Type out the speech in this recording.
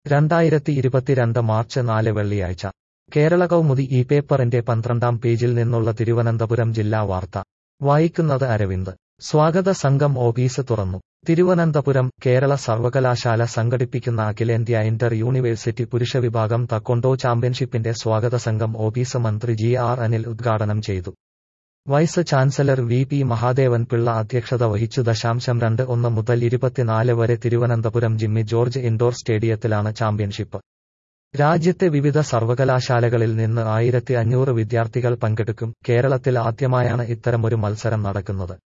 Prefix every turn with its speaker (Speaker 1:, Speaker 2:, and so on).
Speaker 1: രണ്ടായിരത്തി ഇരുപത്തിരണ്ട് മാർച്ച് നാല് വെള്ളിയാഴ്ച കേരള കൗമുദി ഈ പേപ്പറിന്റെ പന്ത്രണ്ടാം പേജിൽ നിന്നുള്ള തിരുവനന്തപുരം ജില്ലാ വാർത്ത വായിക്കുന്നത് അരവിന്ദ് സ്വാഗത സംഘം ഓഫീസ് തുറന്നു തിരുവനന്തപുരം കേരള സർവകലാശാല സംഘടിപ്പിക്കുന്ന അഖിലേന്ത്യാ ഇന്റർ യൂണിവേഴ്സിറ്റി പുരുഷ വിഭാഗം തക്കൊണ്ടോ ചാമ്പ്യൻഷിപ്പിന്റെ സ്വാഗത സംഘം ഓഫീസ് മന്ത്രി ജി ആർ അനിൽ ഉദ്ഘാടനം ചെയ്തു vice chancellor V P Mahadevan Pillai അധ്യക്ഷത വഹിച്ചു ദശാംശം രണ്ട് ഒന്ന് മുതൽ ഇരുപത്തിനാല് വരെ തിരുവനന്തപുരം ജിമ്മി ജോർജ് ഇൻഡോർ സ്റ്റേഡിയത്തിലാണ് ചാമ്പ്യൻഷിപ്പ് രാജ്യത്തെ വിവിധ സർവകലാശാലകളിൽ നിന്ന് ആയിരത്തി അഞ്ഞൂറ് വിദ്യാർത്ഥികൾ പങ്കെടുക്കും കേരളത്തിൽ ആദ്യമായാണ് ഇത്തരമൊരു മത്സരം നടക്കുന്നത്